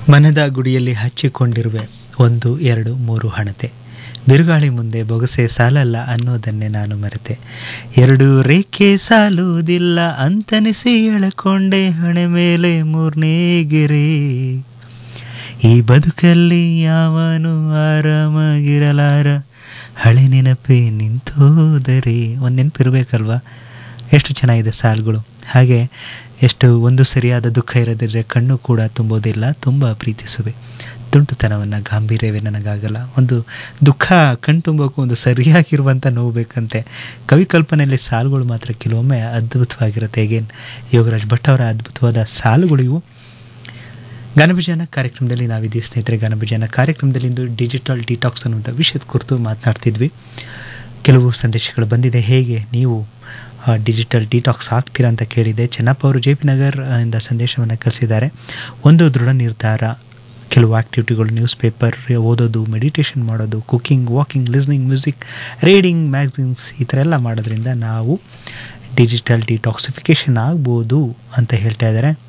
ಮನದ ಗುಡಿಯಲ್ಲಿ ಹಚ್ಚಿಕೊಂಡಿರುವೆ ಒಂದು ಎರಡು ಮೂರು ಹಣತೆ ಬಿರುಗಾಳಿ ಮುಂದೆ ಬೊಗಸೆ ಸಾಲಲ್ಲ ಅನ್ನೋದನ್ನೇ ನಾನು ಮರೆತೆ ಎರಡು ರೇಖೆ ಸಾಲುವುದಿಲ್ಲ ಅಂತನಿಸಿ ಎಳಕೊಂಡೆ ಹಣೆ ಮೇಲೆ ಮೂರನೇ ಗೆರೆ ಈ ಬದುಕಲ್ಲಿ ಯಾವನು ಆರಾಮಾಗಿರಲಾರ ಹಳೆ ನೆನಪೇ ನಿಂತೋದರೆ ಒಂದು ನೆನಪಿರ್ಬೇಕಲ್ವಾ ಎಷ್ಟು ಚೆನ್ನಾಗಿದೆ ಸಾಲುಗಳು ಹಾಗೆ ಎಷ್ಟು ಒಂದು ಸರಿಯಾದ ದುಃಖ ಇರದಿದ್ದರೆ ಕಣ್ಣು ಕೂಡ ತುಂಬೋದಿಲ್ಲ ತುಂಬ ಪ್ರೀತಿಸುವೆ ತುಂಟುತನವನ್ನು ಗಾಂಭೀರ್ಯವೇ ನನಗಾಗಲ್ಲ ಒಂದು ದುಃಖ ಕಣ್ ತುಂಬೋಕ್ಕೂ ಒಂದು ಸರಿಯಾಗಿರುವಂಥ ನೋವು ಬೇಕಂತೆ ಕವಿ ಕಲ್ಪನೆಯಲ್ಲಿ ಸಾಲುಗಳು ಮಾತ್ರ ಕೆಲವೊಮ್ಮೆ ಅದ್ಭುತವಾಗಿರುತ್ತೆ ಹೇಗೇನು ಯೋಗರಾಜ್ ಭಟ್ ಅವರ ಅದ್ಭುತವಾದ ಸಾಲುಗಳು ಇವು ಗಾನಭಜನ ಕಾರ್ಯಕ್ರಮದಲ್ಲಿ ನಾವಿದ್ದೀವಿ ಸ್ನೇಹಿತರೆ ಗಾನಭಜನ ಕಾರ್ಯಕ್ರಮದಲ್ಲಿ ಇಂದು ಡಿಜಿಟಲ್ ಡಿಟಾಕ್ಸ್ ಅನ್ನುವಂಥ ವಿಷಯದ ಕುರಿತು ಮಾತನಾಡ್ತಿದ್ವಿ ಕೆಲವು ಸಂದೇಶಗಳು ಬಂದಿದೆ ಹೇಗೆ ನೀವು ಡಿಜಿಟಲ್ ಡಿಟಾಕ್ಸ್ ಆಗ್ತೀರಾ ಅಂತ ಕೇಳಿದೆ ಚೆನ್ನಪ್ಪ ಅವರು ಜೆ ಪಿ ನಗರ್ ಇಂದ ಸಂದೇಶವನ್ನು ಕಳಿಸಿದ್ದಾರೆ ಒಂದು ದೃಢ ನಿರ್ಧಾರ ಕೆಲವು ಆ್ಯಕ್ಟಿವಿಟಿಗಳು ನ್ಯೂಸ್ ಪೇಪರ್ ಓದೋದು ಮೆಡಿಟೇಷನ್ ಮಾಡೋದು cooking walking listening music reading magazines ಈ ಥರ ಎಲ್ಲ ಮಾಡೋದ್ರಿಂದ ನಾವು ಡಿಜಿಟಲ್ ಡಿಟಾಕ್ಸಿಫಿಕೇಷನ್ ಆಗ್ಬೋದು ಅಂತ ಹೇಳ್ತಾ ಇದ್ದಾರೆ